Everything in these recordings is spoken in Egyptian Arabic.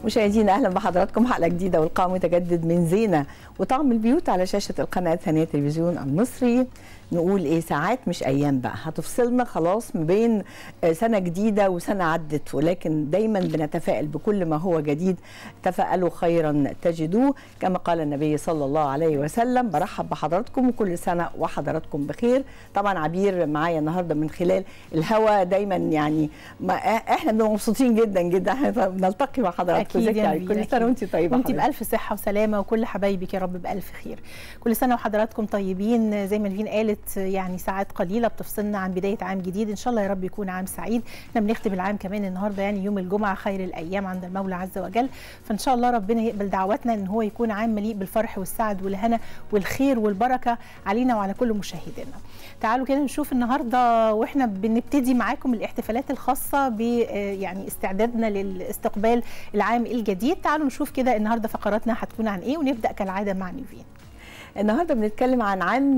مشاهدينا اهلا بحضراتكم حلقه جديده ولقاء متجدد من زينه وطعم البيوت على شاشه القناه الثانيه التلفزيون المصري نقول ايه ساعات مش ايام بقى هتفصلنا خلاص ما بين سنه جديده وسنه عدت ولكن دايما بنتفائل بكل ما هو جديد تفائلوا خيرا تجدوه كما قال النبي صلى الله عليه وسلم برحب بحضراتكم وكل سنه وحضراتكم بخير طبعا عبير معايا النهارده من خلال الهوا دايما يعني ما احنا بنبقى مبسوطين جدا جدا احنا بنلتقي مع حضراتكم اكيد يا يعني كل سنه وانت طيبه وانت حضرتك. بالف صحه وسلامه وكل حبايبك يا رب بالف خير كل سنه وحضراتكم طيبين زي ما نيفين قالت يعني ساعات قليله بتفصلنا عن بدايه عام جديد ان شاء الله يا رب يكون عام سعيد احنا بنختم العام كمان النهارده يعني يوم الجمعه خير الايام عند المولى عز وجل فان شاء الله ربنا يقبل دعواتنا ان هو يكون عام مليء بالفرح والسعد والهنا والخير والبركه علينا وعلى كل مشاهدينا تعالوا كده نشوف النهارده واحنا بنبتدي معاكم الاحتفالات الخاصه ب يعني استعدادنا للاستقبال العام الجديد تعالوا نشوف كده النهارده فقراتنا هتكون عن ايه ونبدا كالعاده مع نيفين النهارده بنتكلم عن عام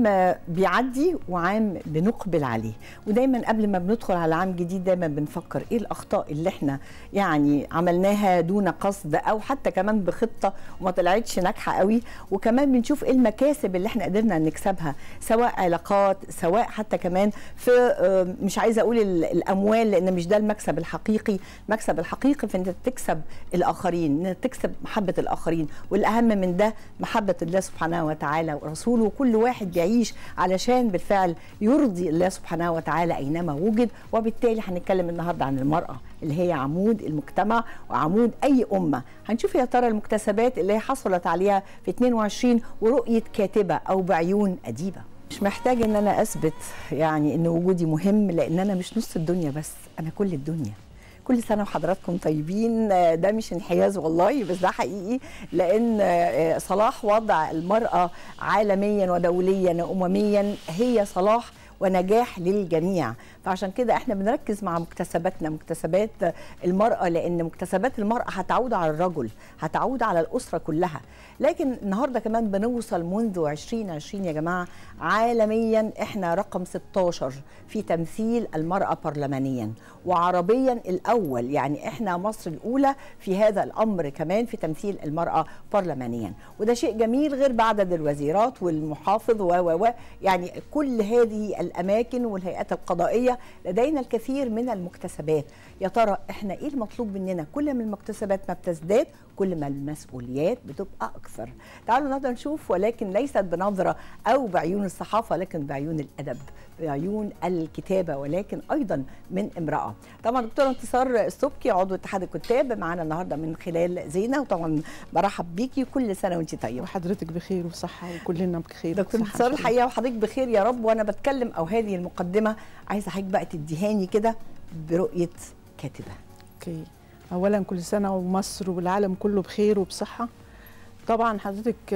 بيعدي وعام بنقبل عليه ودايما قبل ما بندخل على عام جديد دايما بنفكر ايه الاخطاء اللي احنا يعني عملناها دون قصد او حتى كمان بخطه وما طلعتش ناجحه قوي وكمان بنشوف ايه المكاسب اللي احنا قدرنا نكسبها سواء علاقات سواء حتى كمان في مش عايزه اقول الاموال لان مش ده المكسب الحقيقي المكسب الحقيقي في انك تكسب الاخرين انك تكسب محبه الاخرين والاهم من ده محبه الله سبحانه وتعالى وتعالى ورسوله وكل واحد بيعيش علشان بالفعل يرضي الله سبحانه وتعالى اينما وجد وبالتالي هنتكلم النهارده عن المراه اللي هي عمود المجتمع وعمود اي امه هنشوف يا ترى المكتسبات اللي هي حصلت عليها في 22 ورؤيه كاتبه او بعيون اديبه مش محتاج ان انا اثبت يعني ان وجودي مهم لان انا مش نص الدنيا بس انا كل الدنيا كل سنه وحضراتكم طيبين ده مش انحياز والله بس ده حقيقي لان صلاح وضع المراه عالميا ودوليا وامميا هي صلاح ونجاح للجميع فعشان كده احنا بنركز مع مكتسباتنا مكتسبات المرأة لأن مكتسبات المرأة هتعود على الرجل هتعود على الأسرة كلها لكن النهاردة كمان بنوصل منذ 2020 يا جماعة عالميا احنا رقم 16 في تمثيل المرأة برلمانيا وعربيا الأول يعني احنا مصر الأولى في هذا الأمر كمان في تمثيل المرأة برلمانيا وده شيء جميل غير بعدد الوزيرات والمحافظ و و يعني كل هذه الأماكن والهيئات القضائية لدينا الكثير من المكتسبات يا ترى احنا ايه المطلوب مننا كل ما المكتسبات ما بتزداد كل ما المسؤوليات بتبقى اكثر تعالوا نقدر نشوف ولكن ليست بنظره او بعيون الصحافه لكن بعيون الادب بعيون الكتابه ولكن ايضا من امراه طبعا دكتوره انتصار السبكي عضو اتحاد الكتاب معانا النهارده من خلال زينه وطبعا برحب بيكي كل سنه وانت طيبه وحضرتك بخير وصحه وكلنا بخير دكتور انتصار الحقيقه وحضرتك بخير يا رب وانا بتكلم او هذه المقدمه عايزه حضرتك بقى تديهاني كده برؤيه كاتبه اوكي اولا كل سنه ومصر والعالم كله بخير وبصحه طبعا حضرتك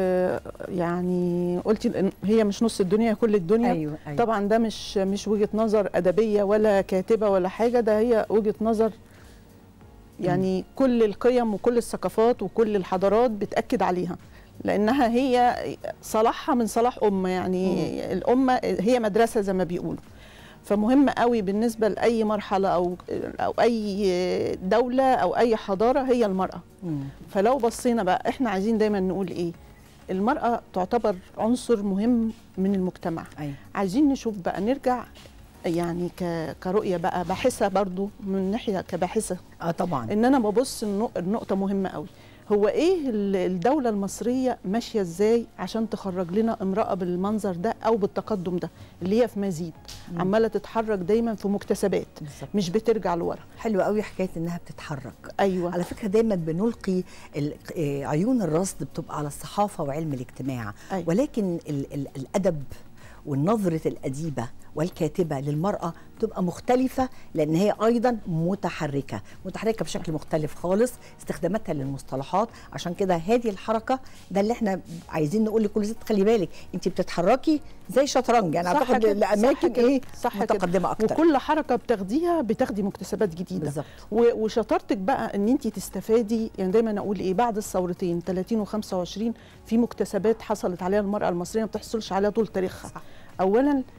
يعني قلتي هي مش نص الدنيا كل الدنيا أيوة أيوة. طبعا ده مش مش وجهه نظر ادبيه ولا كاتبه ولا حاجه ده هي وجهه نظر يعني م. كل القيم وكل الثقافات وكل الحضارات بتاكد عليها لانها هي صلاحها من صلاح امه يعني م. الامه هي مدرسه زي ما بيقولوا فمهم قوي بالنسبه لاي مرحله او او اي دوله او اي حضاره هي المراه مم. فلو بصينا بقى احنا عايزين دايما نقول ايه المراه تعتبر عنصر مهم من المجتمع أي. عايزين نشوف بقى نرجع يعني كرؤيه بقى باحثه برضو من ناحيه كباحثه اه طبعا ان انا ببص النقطه مهمه قوي هو ايه الدولة المصرية ماشية ازاي عشان تخرج لنا امرأة بالمنظر ده او بالتقدم ده اللي هي في مزيد عمالة تتحرك دايما في مكتسبات بالزبط. مش بترجع لورا حلو قوي حكاية انها بتتحرك ايوه على فكرة دايما بنلقي عيون الرصد بتبقى على الصحافة وعلم الاجتماع أيوة. ولكن ال ال الادب والنظرة الأديبة والكاتبة للمرأة بتبقى مختلفة لأن هي أيضا متحركة متحركة بشكل مختلف خالص استخداماتها للمصطلحات عشان كده هذه الحركة ده اللي احنا عايزين نقول لكل ست خلي بالك انت بتتحركي زي شطرنج يعني اعتقد لاماكن ايه صح متقدمه اكتر وكل حركه بتاخديها بتاخدي مكتسبات جديده بالظبط وشطارتك بقى ان انت تستفادي يعني دايما اقول ايه بعد الثورتين 30 و25 في مكتسبات حصلت عليها المراه المصريه ما بتحصلش عليها طول تاريخها صح. اولا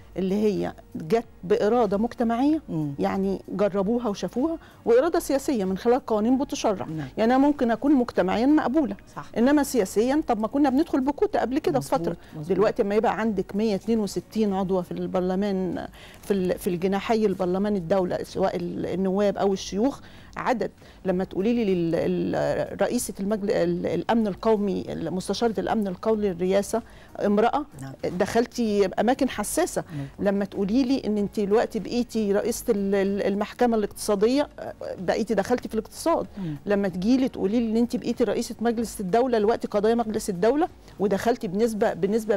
اللي هي جت باراده مجتمعيه مم. يعني جربوها وشافوها واراده سياسيه من خلال قوانين بتشرع نعم. يعني انا ممكن اكون مجتمعيا مقبوله صح انما سياسيا طب ما كنا بندخل بكوتا قبل كده في مظبوط، فتره مظبوط. دلوقتي لما يبقى عندك 162 عضو في البرلمان في ال- في الجناحي البرلمان الدوله سواء ال- النواب او الشيوخ عدد لما تقولي لي لل- ال- رئيسه المجلس الامن القومي مستشاره الامن القومي للرئاسه امراه نعم. دخلتي اماكن حساسه لما تقولي لي ان انت دلوقتي بقيتي رئيسه ال- ال- المحكمه الاقتصاديه بقيتي دخلتي في الاقتصاد مم. لما تجي لي تقولي لي ان انت بقيتي رئيسه مجلس الدوله دلوقتي قضايا مجلس الدوله ودخلتي بنسبه بنسبه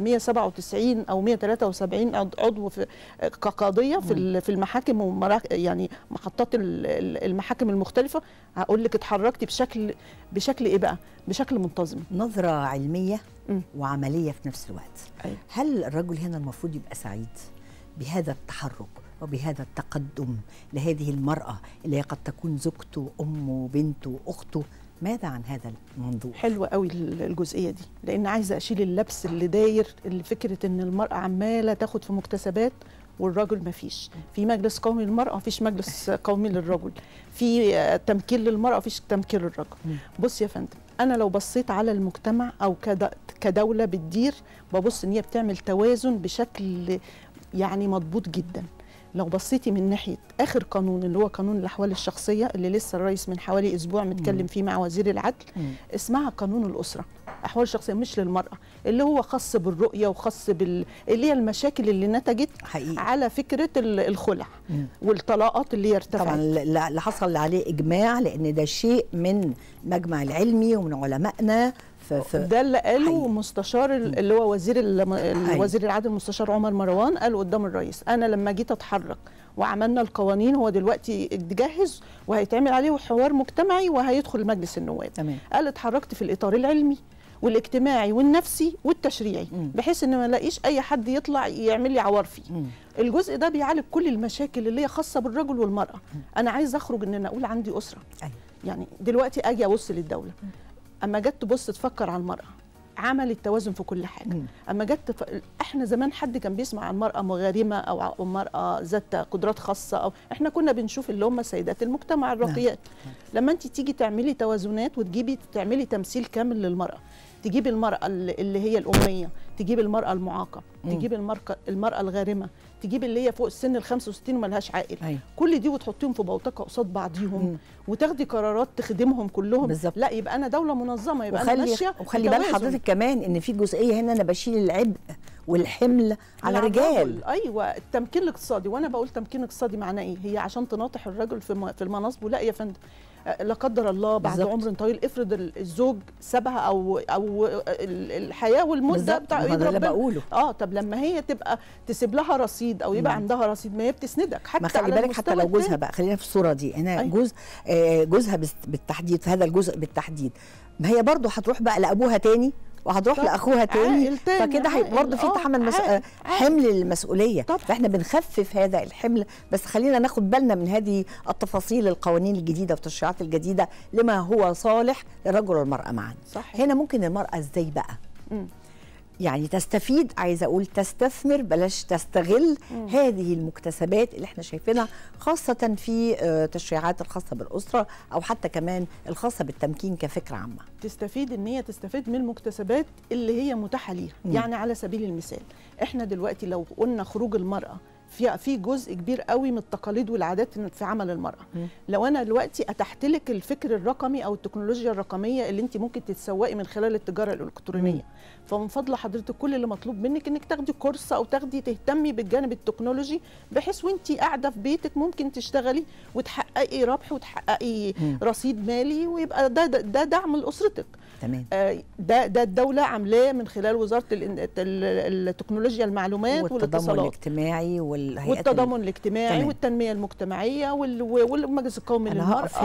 197 او 173 عض- عضو في كقاضيه في ال- في المحاكم ومراك يعني محطات ال- ال- المحاكم المختلفه هقول لك اتحركتي بشكل بشكل ايه بقى؟ بشكل منتظم نظرة علمية مم. وعملية في نفس الوقت أيوة. هل الرجل هنا المفروض يبقى سعيد بهذا التحرك وبهذا التقدم لهذه المرأة اللي هي قد تكون زوجته أمه بنته أخته ماذا عن هذا المنظور؟ حلوه قوي ال- الجزئيه دي لان عايزه اشيل اللبس اللي داير اللي فكره ان المراه عماله تاخد في مكتسبات والراجل ما فيش في مجلس قومي للمراه مفيش مجلس قومي للرجل في آه، تمكين للمراه مفيش تمكين للرجل مم. بص يا فندم انا لو بصيت على المجتمع او كد- كدوله بتدير ببص ان هي بتعمل توازن بشكل يعني مضبوط جدا لو بصيتي من ناحيه اخر قانون اللي هو قانون الاحوال الشخصيه اللي لسه الرئيس من حوالي اسبوع متكلم فيه مع وزير العدل مم. اسمها قانون الاسره احوال شخصيه مش للمراه اللي هو خاص بالرؤيه وخاص بال اللي هي المشاكل اللي نتجت حقيقي على فكره ال- الخلع مم. والطلاقات اللي هي ارتفعت طبعا اللي حصل عليه إجماع لأن ده شيء من المجمع العلمي ومن علمائنا في, في ده اللي قاله حقيقي. مستشار ال- اللي هو وزير ال- أيوة. وزير العدل المستشار عمر مروان قال قدام الرئيس انا لما جيت اتحرك وعملنا القوانين هو دلوقتي اتجهز وهيتعمل عليه حوار مجتمعي وهيدخل مجلس النواب تمام قال اتحركت في الاطار العلمي والاجتماعي والنفسي والتشريعي مم. بحيث ان ما الاقيش اي حد يطلع يعمل لي عوار فيه مم. الجزء ده بيعالج كل المشاكل اللي هي خاصه بالرجل والمراه انا عايز اخرج ان انا اقول عندي اسره أيوة. يعني دلوقتي اجي ابص للدوله اما جت تبص تفكر على المراه عملت توازن في كل حاجه مم. اما جت تف... احنا زمان حد كان بيسمع عن مراه مغارمه او ع- أو مراه ذات قدرات خاصه او احنا كنا بنشوف اللي هم سيدات المجتمع الراقيات لما انت تيجي تعملي توازنات وتجيبي تعملي تمثيل كامل للمراه تجيب المراه اللي اللي هي الاميه تجيب المراه المعاقه مم. تجيب المراه المراه الغارمه تجيب اللي هي فوق السن ال 65 وملهاش عائل أيوة. كل دي وتحطيهم في بوتقه قصاد بعضيهم مم. وتاخدي قرارات تخدمهم كلهم بالظبط. لا يبقى انا دوله منظمه يبقى انا وخلي ماشيه وخلي بال بتوازن. حضرتك كمان ان في جزئيه هنا انا بشيل العبء والحمل على على رجال الرجل. ايوه التمكين الاقتصادي وانا بقول تمكين اقتصادي معناه ايه هي عشان تناطح الرجل في م- في المناصب لا يا فندم آه، لا قدر الله بعد بالظبط. عمر طويل افرض ال- الزوج سابها او او ال- الحياه والمده بالظبط بتاع ما هو ايد ده اللي ربنا بقوله اه طب لما هي تبقى تسيب لها رصيد او يبقى مم. عندها رصيد ما هي بتسندك حتى ما خلي على بالك حتى المستوى لو جوزها التاني. بقى خلينا في الصوره دي هنا أيوة. جوز آه، جوزها بس- بالتحديد في هذا الجزء بالتحديد ما هي برضه هتروح بقى لابوها تاني وهتروح طب لاخوها تاني عائل تاني، فكده هيبقى عائل، برضه في آه، تحمل مس... عائل، آه، عائل. حمل المسؤوليه طبعا. فاحنا بنخفف هذا الحمل بس خلينا ناخد بالنا من هذه التفاصيل القوانين الجديده والتشريعات الجديده لما هو صالح للرجل والمراه معا صح هنا ممكن المراه ازاي بقى مم. يعني تستفيد عايزه اقول تستثمر بلاش تستغل مم. هذه المكتسبات اللي احنا شايفينها خاصه في آه، تشريعات الخاصه بالاسره او حتى كمان الخاصه بالتمكين كفكره عامه تستفيد ان هي تستفيد من المكتسبات اللي هي متاحه ليها مم. يعني على سبيل المثال احنا دلوقتي لو قلنا خروج المراه في في جزء كبير قوي من التقاليد والعادات في عمل المراه مم. لو انا دلوقتي اتحت لك الفكر الرقمي او التكنولوجيا الرقميه اللي انت ممكن تتسوقي من خلال التجاره الالكترونيه فمن فضل حضرتك كل اللي مطلوب منك انك تاخدي كورس او تاخدي تهتمي بالجانب التكنولوجي بحيث وانت قاعده في بيتك ممكن تشتغلي وتحققي ربح وتحققي مم. رصيد مالي ويبقى ده ده, ده دعم لاسرتك تمام آه، ده ده الدوله عاملاه من خلال وزاره الإن- ال- التكنولوجيا المعلومات والتضامن والاتصالات الاجتماعي والهيئات والتضامن الاجتماعي تمام. والتنميه المجتمعيه وال- والمجلس القومي أنا للمراه هقف هنا.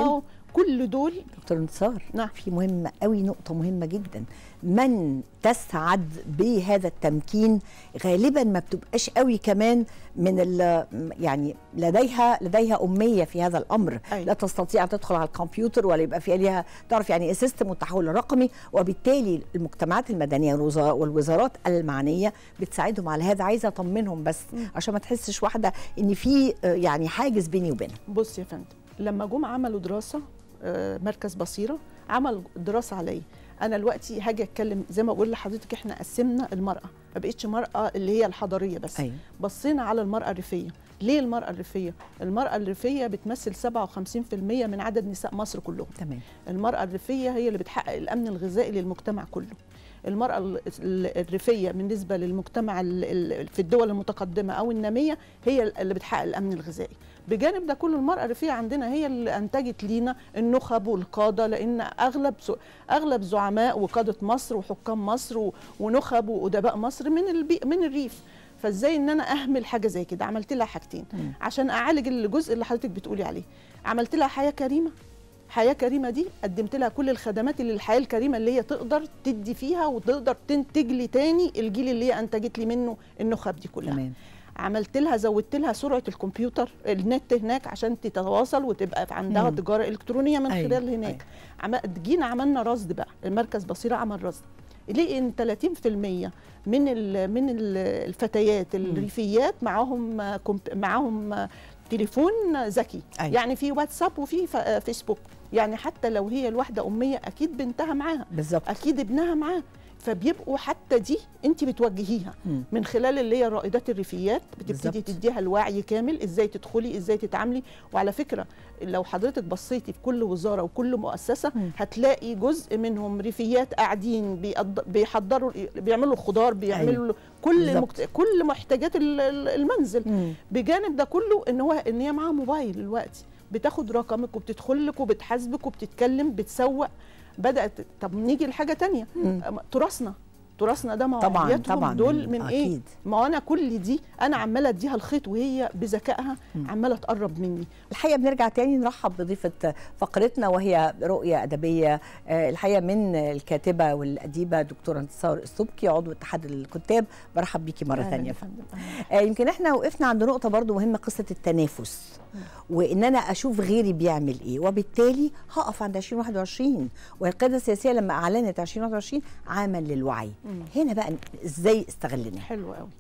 كل دول دكتور انتصار نعم. في مهمة قوي نقطة مهمة جدا من تسعد بهذا التمكين غالبا ما بتبقاش قوي كمان من ال يعني لديها لديها أمية في هذا الأمر أيوة. لا تستطيع أن تدخل على الكمبيوتر ولا يبقى فيها ليها تعرف يعني ايه سيستم والتحول الرقمي وبالتالي المجتمعات المدنية والوزا- والوزارات المعنية بتساعدهم على هذا عايزة أطمنهم بس عشان ما تحسش واحدة إن في آه، يعني حاجز بيني وبينها بص يا فندم لما جم عملوا دراسه آه، مركز بصيره عمل دراسه على ايه انا دلوقتي هاجي اتكلم زي ما بقول لحضرتك احنا قسمنا المراه ما بقتش مراه اللي هي الحضريه بس أيوة. بصينا على المراه الريفيه ليه المراه الريفيه المراه الريفيه بتمثل 57% من عدد نساء مصر كلهم تمام المرأة الريفية هي اللي بتحقق الأمن الغذائي للمجتمع كله المرأة ال- ال- الريفية بالنسبة للمجتمع ال- ال- في الدول المتقدمة أو النامية هي اللي بتحقق الأمن الغذائي بجانب ده كله المرأة الريفية عندنا هي اللي أنتجت لينا النخب والقادة لأن أغلب ز- أغلب زعماء وقادة مصر وحكام مصر و- ونخب وأدباء مصر من البي من الريف فازاي ان انا اهمل حاجه زي كده عملت لها حاجتين مم. عشان اعالج الجزء اللي حضرتك بتقولي عليه عملت لها حياه كريمه حياه كريمه دي قدمت لها كل الخدمات اللي الحياه الكريمه اللي هي تقدر تدي فيها وتقدر تنتج لي تاني الجيل اللي هي انتجت لي منه النخب دي كلها تمام عملت لها زودت لها سرعه الكمبيوتر النت هناك عشان تتواصل وتبقى في عندها مم. تجاره الكترونيه من أيوة، خلال هناك عم... جينا عملنا رصد بقى المركز بصيره عمل رصد لقي ان 30% من ال... من ال- الفتيات الريفيات معاهم آه، كمب... معاهم آه، تليفون ذكي أيوة. يعني في واتساب وفي ف... آه، فيسبوك يعني حتى لو هي الواحده اميه اكيد بنتها معاها بالظبط اكيد ابنها معاه فبيبقوا حتى دي انت بتوجهيها مم. من خلال اللي هي الرائدات الريفيات بتبتدي بالظبط. تديها الوعي كامل ازاي تدخلي ازاي تتعاملي وعلى فكره لو حضرتك بصيتي في كل وزاره وكل مؤسسه مم. هتلاقي جزء منهم ريفيات قاعدين بيقض- بيحضروا بيعملوا الخضار بيعملوا أيوة. كل بالظبط. المكت... كل محتاجات ال- ال- المنزل مم. بجانب ده كله ان هو ان هي معاها موبايل دلوقتي بتاخد رقمك وبتدخل لك وبتحاسبك وبتتكلم بتسوق بدات طب نيجي لحاجه تانية مم. أم- تراثنا تراثنا ده طبعا موعيتهم طبعا دول من ايه أكيد. ما انا كل دي انا عماله اديها الخيط وهي بذكائها عماله تقرب مني الحقيقه بنرجع تاني نرحب بضيفه فقرتنا وهي رؤيه ادبيه آه، الحقيقه من الكاتبه والاديبه دكتوره انتصار السبكي عضو اتحاد الكتاب برحب بيكي مره أهلاً ثانيه يا فندم آه، يمكن احنا وقفنا عند نقطه برضو مهمه قصه التنافس وان انا اشوف غيري بيعمل ايه وبالتالي هقف عند 2021 والقياده السياسيه لما اعلنت 2021 عاما للوعي مم. هنا بقى ازاي استغلناه حلو قوي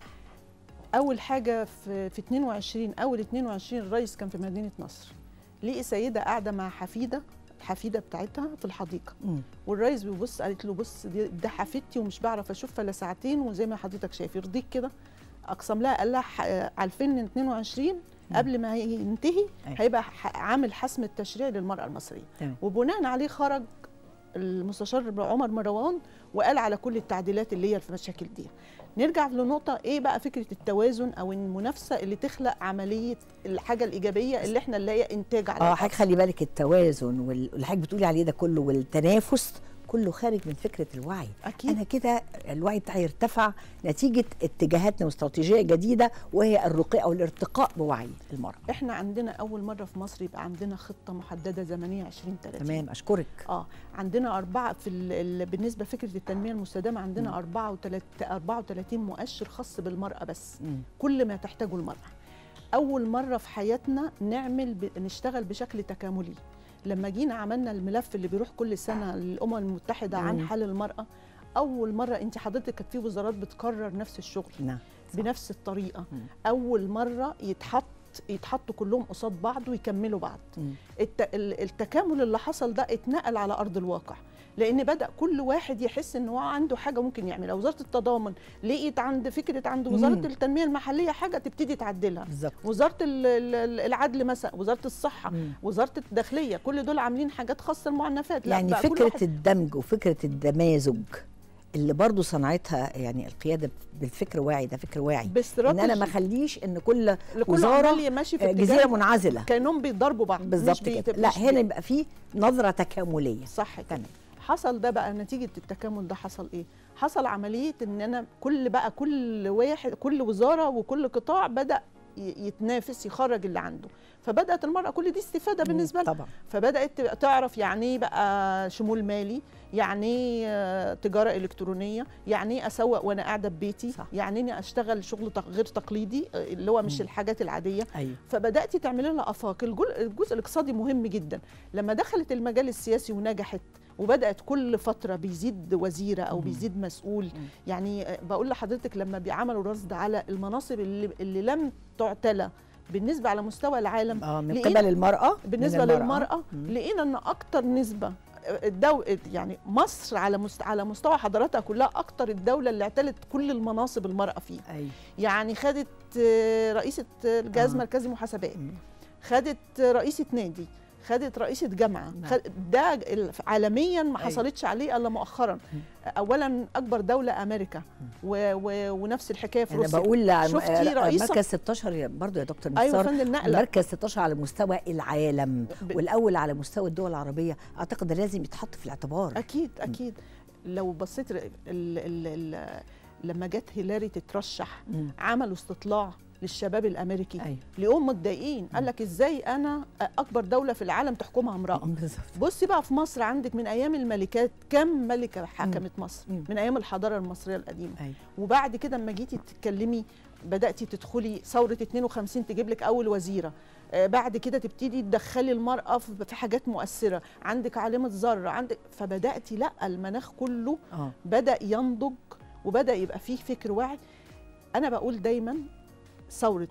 اول حاجه في في 22 اول 22 الرئيس كان في مدينه نصر لقي سيده قاعده مع حفيده الحفيده بتاعتها في الحديقه مم. والرئيس بيبص قالت له بص دي ده حفيدتي ومش بعرف اشوفها الا ساعتين وزي ما حضرتك شايف يرضيك كده اقسم لها قال لها ح- على 2022 قبل ما ينتهي أيوة. هيبقى ح- عامل حسم التشريع للمراه المصريه تمام. وبناء عليه خرج المستشار عمر مروان وقال على كل التعديلات اللي هي في المشاكل دي نرجع لنقطة ايه بقى فكرة التوازن او المنافسة اللي تخلق عملية الحاجة الإيجابية اللي احنا نلاقي انتاج على اه الأرض. حضرتك خلي بالك التوازن وال- واللي حضرتك بتقولي عليه ده كله والتنافس كله خارج من فكره الوعي أكيد. انا كده الوعي بتاعي ارتفع نتيجه اتجاهاتنا واستراتيجيه جديده وهي الرقي او الارتقاء بوعي المراه احنا عندنا أول مرة في مصر يبقى عندنا خطة محددة زمنية 2030 تمام اشكرك اه عندنا أربعة في ال ال بالنسبة لفكرة التنمية المستدامة عندنا أربعة وتلات 34 مؤشر خاص بالمرأة بس مم. كل ما تحتاجه المرأة أول مرة في حياتنا نعمل ب... نشتغل بشكل تكاملي لما جينا عملنا الملف اللي بيروح كل سنة للأمم المتحدة عن مم. حال المرأة أول مرة أنت حضرتك كانت في وزارات بتكرر نفس الشغل نعم بنفس الطريقة مم. أول مرة يتحط يتحطوا كلهم قصاد بعض ويكملوا بعض مم. الت... ال- التكامل اللي حصل ده اتنقل على ارض الواقع لان بدا كل واحد يحس ان هو عنده حاجه ممكن يعملها وزاره التضامن لقيت عند فكره عند وزاره مم. التنميه المحليه حاجه تبتدي تعدلها بالظبط وزاره ال- ال- العدل مثلا وزاره الصحه مم. وزاره الداخليه كل دول عاملين حاجات خاصه المعنفات لا يعني بقى كل فكره واحد- الدمج وفكره التمازج اللي برضو صنعتها يعني القياده بالفكر واعي ده فكر واعي ان باستراتيجي انا ما اخليش ان كل لكل وزاره عمال ماشي في آه، اتجاه جزيره منعزله كانهم بيضربوا بعض مش بالظبط بيت- كده لا مش هنا بي- يبقى في نظره تكامليه صح كده تمام حصل ده بقى نتيجة التكامل ده حصل ايه؟ حصل عملية ان انا كل بقى كل واحد كل وزارة وكل قطاع بدأ ي- يتنافس يخرج اللي عنده فبدات المراه كل دي استفاده بالنسبه لها طبعا فبدات تبقى تعرف يعني ايه بقى شمول مالي يعني ايه آه، تجاره الكترونيه يعني ايه اسوق وانا قاعده ببيتي صح. يعني اني اشتغل شغل تق- غير تقليدي آه، اللي هو مش مم. الحاجات العاديه ايوه فبدات تعملي لها افاق الجل- الجزء الاقتصادي مهم جدا لما دخلت المجال السياسي ونجحت وبدات كل فتره بيزيد وزيره او مم. بيزيد مسؤول يعني آه، بقول لحضرتك لما بيعملوا رصد على المناصب اللي, اللي لم تعتلى بالنسبه على مستوى العالم اه من لقينا- قبل المراه من بالنسبه المرأة. للمراه مم. لقينا ان اكتر نسبه الدو يعني مصر على مست... على مستوى حضاراتها كلها اكتر الدوله اللي اعتلت كل المناصب المراه فيها ايوه يعني خدت آه، رئيسه الجهاز آه. المركزي محاسبات مم. خدت رئيسة نادي خدت رئيسة جامعة نعم. خد ده ال- عالميا ما أيوة. حصلتش عليه إلا مؤخرا مم. أولا أكبر دولة أمريكا و و ونفس الحكاية في انا روسيا بقول عن- شفتي آه، رئيسة؟ مركز 16 يا- برضو يا دكتور أيوة نصار فندم نقلة المركز 16 على مستوى العالم ب- والاول على مستوى الدول العربيه اعتقد ده لازم يتحط في الاعتبار أكيد أكيد لو بصيت ر- ال ال ال لما جت هيلاري تترشح مم. عملوا استطلاع للشباب الامريكي ايوه لقوهم متضايقين قال لك ازاي انا اكبر دوله في العالم تحكمها امراه بالظبط بصي بقى في مصر عندك من ايام الملكات كم ملكه حكمت مصر مم. من ايام الحضاره المصريه القديمه ايوه وبعد كده اما جيتي تتكلمي بداتي تدخلي ثوره 52 تجيب لك اول وزيره آه، بعد كده تبتدي تدخلي المراه في في حاجات مؤثره عندك عالمه ذره عندك فبداتي لا المناخ كله اه بدا ينضج وبدا يبقى فيه فكر واعي انا بقول دايما ثوره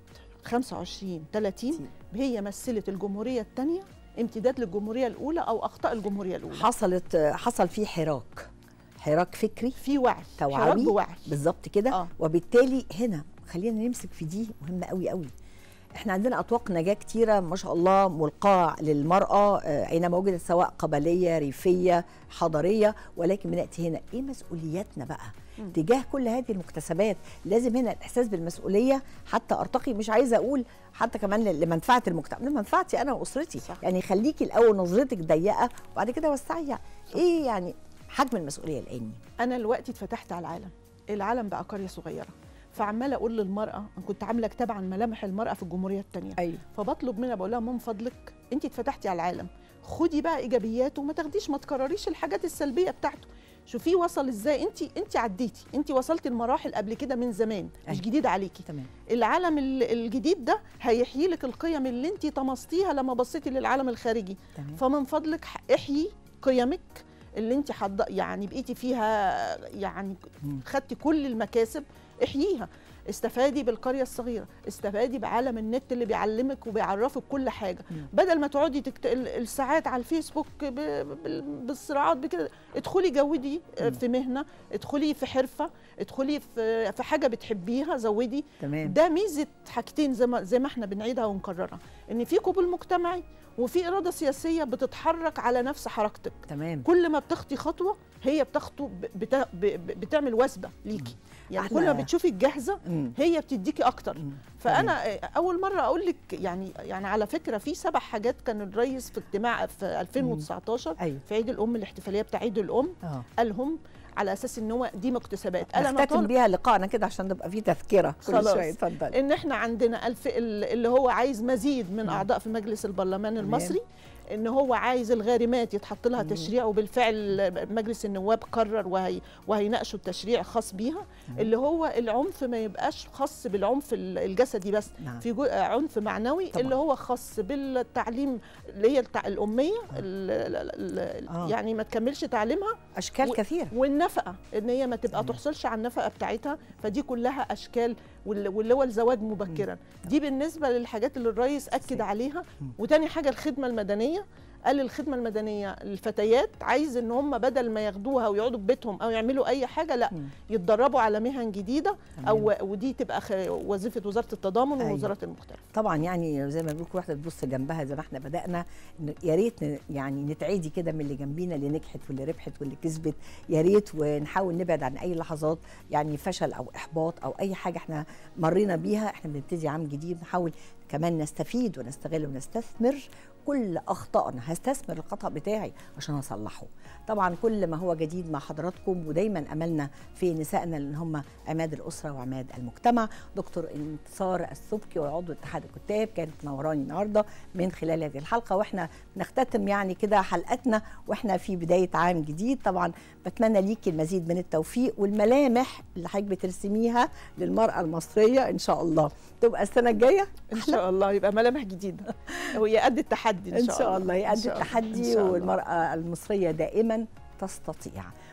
25 30 هي مثلت الجمهوريه الثانيه امتداد للجمهوريه الاولى او اخطاء الجمهوريه الاولى حصلت حصل فيه حراك حراك فكري في وعي توعوي. حراك بوعي بالظبط كده آه. وبالتالي هنا خلينا نمسك في دي مهمه قوي قوي احنا عندنا اطواق نجاه كتيره ما شاء الله ملقاه للمراه آه، اينما وجدت سواء قبليه ريفيه حضريه ولكن بناتي هنا ايه مسؤولياتنا بقى مم. تجاه كل هذه المكتسبات لازم هنا الاحساس بالمسؤوليه حتى ارتقي مش عايزه اقول حتى كمان ل- لمنفعه المجتمع لمنفعتي انا واسرتي صح. يعني خليكي الاول نظرتك ضيقه وبعد كده وسعيها ايه يعني حجم المسؤوليه الاني انا دلوقتي اتفتحت على العالم العالم بقى قريه صغيره فعماله اقول للمراه أنا كنت عامله كتاب عن ملامح المراه في الجمهوريه الثانيه ايوه فبطلب منها بقول لها من فضلك انت اتفتحتي على العالم خدي بقى ايجابياته وما تاخديش ما تكرريش الحاجات السلبيه بتاعته شوفيه وصل ازاي انت انت عديتي انت وصلتي لمراحل قبل كده من زمان مش أيوة. جديد عليكي تمام العالم ال- الجديد ده هيحيي لك القيم اللي انت طمستيها لما بصيتي للعالم الخارجي تمام فمن فضلك ح- احيي قيمك اللي انت حض... يعني بقيتي فيها يعني مم. خدتي كل المكاسب احييها استفادي بالقريه الصغيره استفادي بعالم النت اللي بيعلمك وبيعرفك كل حاجه مم. بدل ما تقعدي تكت... ال- الساعات على الفيسبوك ب... بال- بالصراعات بكده ادخلي جودي آه، مم. في مهنه ادخلي في حرفه ادخلي في في حاجه بتحبيها زودي تمام ده ميزه حاجتين زي ما زي ما احنا بنعيدها ونكررها ان في قبول مجتمعي وفي اراده سياسيه بتتحرك على نفس حركتك تمام كل ما بتخطي خطوه هي بتخطو ب- بتا ب- ب- بتعمل وثبه ليكي يعني أحلى- كل ما بتشوفي الجاهزه مم. هي بتديكي اكتر مم. فانا اول مره اقول لك يعني يعني على فكره في سبع حاجات كان الرئيس في اجتماع في 2019 ايوه في عيد الام الاحتفاليه بتاع عيد الام اه قالهم على اساس ان هو دي مكتسبات قال انا نختتم طالب بيها لقائنا كده عشان تبقى في تذكره كل خلاص. شويه اتفضل ان احنا عندنا الف ال- اللي هو عايز مزيد من مم. اعضاء في مجلس البرلمان تمام. المصري ان هو عايز الغارمات يتحط لها مم. تشريع وبالفعل مجلس النواب قرر وهي وهيناقشوا التشريع خاص بيها تمام. اللي هو العنف ما يبقاش خاص بالعنف ال- الجسدي بس نعم في جو- عنف معنوي طبعا. اللي هو خاص بالتعليم اللي هي التع... الاميه ال... ال... ال... آه. يعني ما تكملش تعليمها اشكال و- كثيره والنفقه ان هي ما تبقى تمام. تحصلش على النفقه بتاعتها فدي كلها اشكال وال- واللي هو الزواج مبكرا دي بالنسبه للحاجات اللي الرئيس اكد صحيح. عليها مم. وتاني حاجه الخدمه المدنيه قال الخدمه المدنيه الفتيات عايز ان هم بدل ما ياخدوها ويقعدوا في بيتهم او يعملوا اي حاجه لا مم. يتدربوا على مهن جديده تمام. او ودي تبقى خ- وظيفه وزاره التضامن أيوة. والوزارات المختلفه طبعا يعني زي ما بنقول كل واحده تبص جنبها زي ما احنا بدانا إن يا ريت ن- يعني نتعدي كده من اللي جنبينا اللي نجحت واللي ربحت واللي كسبت يا ريت ونحاول نبعد عن اي لحظات يعني فشل او احباط او اي حاجه احنا مرينا بيها احنا بنبتدي عام جديد نحاول كمان نستفيد ونستغل ونستثمر كل اخطائنا هستثمر الخطا بتاعي عشان اصلحه طبعا كل ما هو جديد مع حضراتكم ودايما املنا في نسائنا لان هم عماد الاسره وعماد المجتمع دكتور انتصار السبكي وعضو اتحاد الكتاب كانت منوراني النهارده من خلال هذه الحلقه واحنا بنختتم يعني كده حلقتنا واحنا في بدايه عام جديد طبعا بتمنى ليكي المزيد من التوفيق والملامح اللي حضرتك بترسميها للمراه المصريه ان شاء الله تبقى السنه الجايه ان شاء الله يبقى ملامح جديده وهي قد التحدي ان شاء الله إن قد شاء الله. إن التحدي شاء الله. والمراه المصريه دائما تستطيع